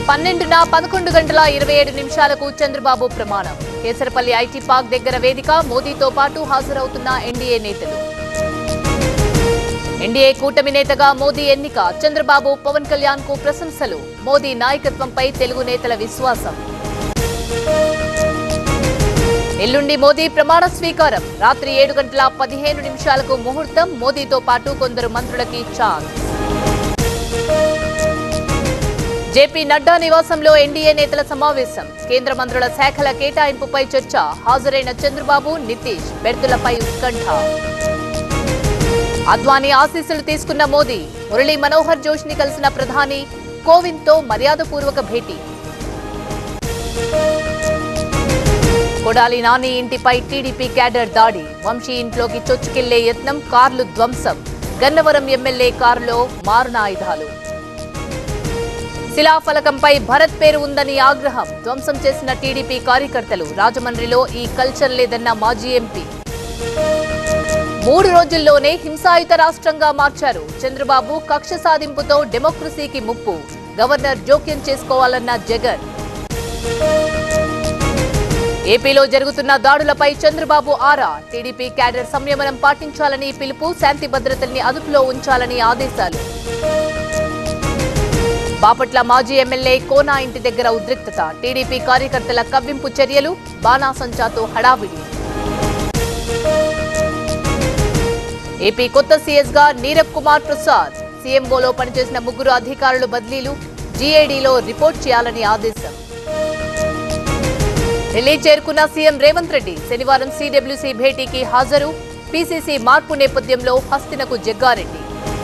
పన్నెండున పదకొండు గంటల ఇరవై ఏడు నిమిషాలకు చంద్రబాబు ప్రమాణం కేసరపల్లి ఐటీ పార్క్ దగ్గర వేదిక మోదీతో పాటు హాజరవుతున్న ఎన్డీఏ నేతలు ఎన్డీఏ కూటమి నేతగా మోదీ ఎన్నిక చంద్రబాబు పవన్ కళ్యాణ్ కు ప్రశంసలు మోదీ నాయకత్వంపై తెలుగు నేతల విశ్వాసం ఎల్లుండి మోదీ ప్రమాణ స్వీకారం రాత్రి ఏడు గంటల పదిహేను నిమిషాలకు ముహూర్తం మోదీతో పాటు కొందరు మంత్రులకి ఛాన్స్ జేపీ నడ్డా నివాసంలో ఎన్డీఏ నేతల సమావేశం కేంద్ర మంత్రుల శాఖల కేటాయింపుపై చర్చ హాజరైన చంద్రబాబు నితీష్ బెర్తులపై ఉత్కంఠ అద్వానీ ఆశీస్సులు తీసుకున్న మోదీ మురళీ మనోహర్ జోష్ ని కలిసిన ప్రధాని కోవింద్ తో మర్యాదపూర్వక భేటీ కొడాలి నాని ఇంటిపై టీడీపీ క్యాడర్ దాడి వంశీ ఇంట్లోకి చొచ్చుకెళ్లే యత్నం కార్లు ధ్వంసం గన్నవరం ఎమ్మెల్యే కారులో మారణ ఆయుధాలు శిలాఫలకంపై భరత్ పేరు ఉందని ఆగ్రహం ధ్వంసం చేసిన టీడీపీ కార్యకర్తలు రాజమండ్రిలో ఈ కల్చర్ లేదన్న మాజీ ఎంపీ మూడు రోజుల్లోనే హింసాయుత రాష్ట్రంగా మార్చారు చంద్రబాబు కక్ష సాధింపుతో డెమోక్రసీకి ముప్పు గవర్నర్ జోక్యం చేసుకోవాలన్న జగన్ ఏపీలో జరుగుతున్న దాడులపై చంద్రబాబు ఆరా టీడీపీ క్యాడర్ సంయమనం పాటించాలని పిలుపు శాంతి భద్రతల్ని అదుపులో ఉంచాలని ఆదేశాలు బాపట్ల మాజీ ఎమ్మెల్యే కోనా ఇంటి దగ్గర ఉద్రిక్తత టీడీపీ కార్యకర్తల కవ్వింపు చర్యలు బాణాసంచాతో హడావిడి ఏపీ కొత్త సీఎస్ గా నీరబ్ కుమార్ ప్రసాద్ సీఎంఓలో పనిచేసిన ముగ్గురు అధికారులు బదిలీలు జీఏడీలో రిపోర్ట్ చేయాలని ఆదేశం ఢిల్లీ చేరుకున్న సీఎం రేవంత్ రెడ్డి శనివారం సీడబ్ల్యూసీ భేటీకి హాజరు పీసీసీ మార్పు నేపథ్యంలో హస్తినకు జగ్గారెడ్డి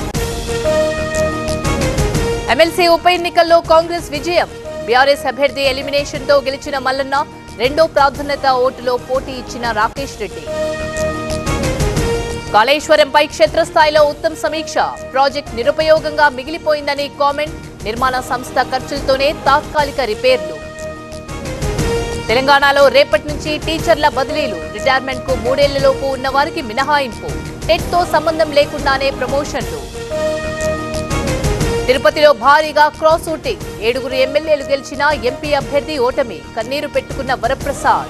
ఎమ్మెల్సీ ఉప ఎన్నికల్లో కాంగ్రెస్ విజయం బీఆర్ఎస్ అభ్యర్థి ఎలిమినేషన్ తో గెలిచిన మల్లన్న రెండో ప్రాధాన్యత ఓటులో పోటీ ఇచ్చిన రాకేష్ రెడ్డి కాళేశ్వరంపై క్షేత్రస్థాయిలో ఉత్తమ్ సమీక్ష ప్రాజెక్ట్ నిరుపయోగంగా మిగిలిపోయిందని కామెంట్ నిర్మాణ సంస్థ ఖర్చులతోనే తాత్కాలిక రిపేర్లు తెలంగాణలో రేపటి నుంచి టీచర్ల బదిలీలు రిటైర్మెంట్ కు మూడేళ్లలోపు ఉన్న వారికి మినహాయింపు టెట్ తో సంబంధం లేకుండానే ప్రమోషన్లు తిరుపతిలో భారీగా క్రాస్ ఓటింగ్ ఏడుగురు ఎమ్మెల్యేలు గెలిచిన ఎంపీ అభ్యర్థి ఓటమి కన్నీరు పెట్టుకున్న Varaprasad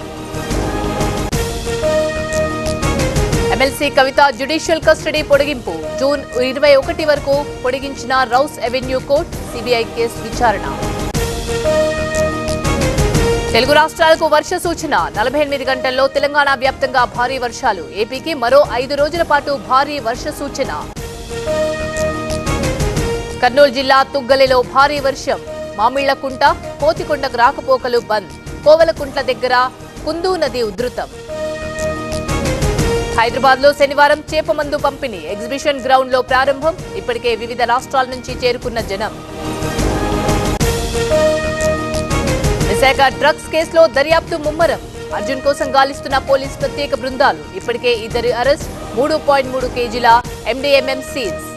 MLC Kavitha judicial custody పొడిగింపు జూన్ ఇరవై ఒకటి వరకు పొడిగించిన Rouse Avenue court CBI case విచారణ తెలుగు రాష్ట్రాలకు వర్ష సూచన నలభై ఎనిమిది గంటల్లో తెలంగాణ వ్యాప్తంగా భారీ వర్షాలు ఏపీకి మరో ఐదు రోజుల పాటు భారీ వర్ష సూచన కర్నూలు జిల్లా తుగ్గలిలో భారీ వర్షం మామిళ్లకుంట కోతికొండకు రాకపోకలు బంద్ కోవలకుంట్ల దగ్గర కుందూ నది ఉధృతం హైదరాబాద్ లో శనివారం చేపమందు పంపిణీ ఎగ్జిబిషన్ గ్రౌండ్ లో ప్రారంభం ఇప్పటికే వివిధ రాష్ట్రాల నుంచి చేరుకున్న జనం విశాఖ డ్రగ్స్ కేసులో దర్యాప్తు ముమ్మరం అర్జున్ కోసం గాలిస్తున్న పోలీస్ ప్రత్యేక బృందాలు ఇప్పటికే ఇద్దరు అరెస్ట్ మూడు పాయింట్ మూడు కేజీల ఎండీఎంఎం సీజ్